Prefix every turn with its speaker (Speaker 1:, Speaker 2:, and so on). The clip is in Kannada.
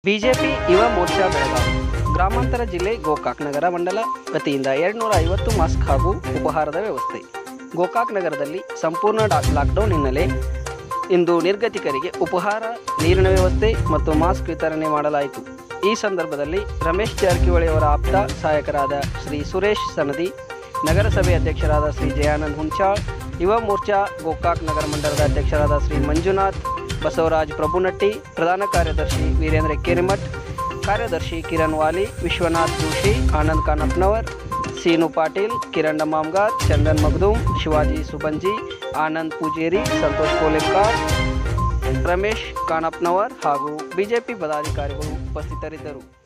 Speaker 1: ಬಿಜೆಪಿ ಯುವ ಮೋರ್ಚಾ ಬೆಳಗಾವಿ ಗ್ರಾಮಾಂತರ ಜಿಲ್ಲೆ ಗೋಕಾಕ್ ನಗರ ಮಂಡಲ ವತಿಯಿಂದ ಎರಡುನೂರ ಐವತ್ತು ಮಾಸ್ಕ್ ಹಾಗೂ ಉಪಹಾರದ ವ್ಯವಸ್ಥೆ ಗೋಕಾಕ್ ನಗರದಲ್ಲಿ ಸಂಪೂರ್ಣ ಡಾ- ಲಾಕ್ಡೌನ್ ಹಿನ್ನೆಲೆ ಇಂದು ನಿರ್ಗತಿಕರಿಗೆ ಉಪಹಾರ ನೀರಿನ ವ್ಯವಸ್ಥೆ ಮತ್ತು ಮಾಸ್ಕ್ ವಿತರಣೆ ಮಾಡಲಾಯಿತು ಈ ಸಂದರ್ಭದಲ್ಲಿ ರಮೇಶ್ ಜಾರಕಿಹೊಳಿ ಅವರ ಆಪ್ತ ಸಹಾಯಕರಾದ ಶ್ರೀ ಸುರೇಶ್ ಸನದಿ ನಗರಸಭೆ ಅಧ್ಯಕ್ಷರಾದ ಶ್ರೀ ಜಯಾನಂದ್ ಹುಂಚಾಳ್ ಯುವ ಮೋರ್ಚಾ ಗೋಕಾಕ್ ನಗರ ಮಂಡಲದ ಅಧ್ಯಕ್ಷರಾದ ಶ್ರೀ ಮಂಜುನಾಥ್ ಬಸವರಾಜ್ ಪ್ರಭುನಟ್ಟಿ ಪ್ರಧಾನ ಕಾರ್ಯದರ್ಶಿ ವೀರೇಂದ್ರ ಕೇರಿಮಠ್ ಕಾರ್ಯದರ್ಶಿ ಕಿರಣ್ ವಾಲಿ ವಿಶ್ವನಾಥ್ ಜೋಶಿ ಆನಂದ್ ಕಾನಪ್ನವರ್ ಸೀನು ಪಾಟೀಲ್ ಕಿರಣ್ ಮಾಮ್ಗಾರ್ ಚಂದನ್ ಮಗ್ದೂಮ್ ಶಿವಾಜಿ ಸುಬಂಜಿ ಆನಂದ್ ಪೂಜೇರಿ ಸಂತೋಷ್ ಕೋಲೆಂಕಾರ್ ರಮೇಶ್ ಕಾನಪ್ನವರ್ ಹಾಗೂ ಬಿಜೆಪಿ ಪದಾಧಿಕಾರಿಗಳು ಉಪಸ್ಥಿತರಿದ್ದರು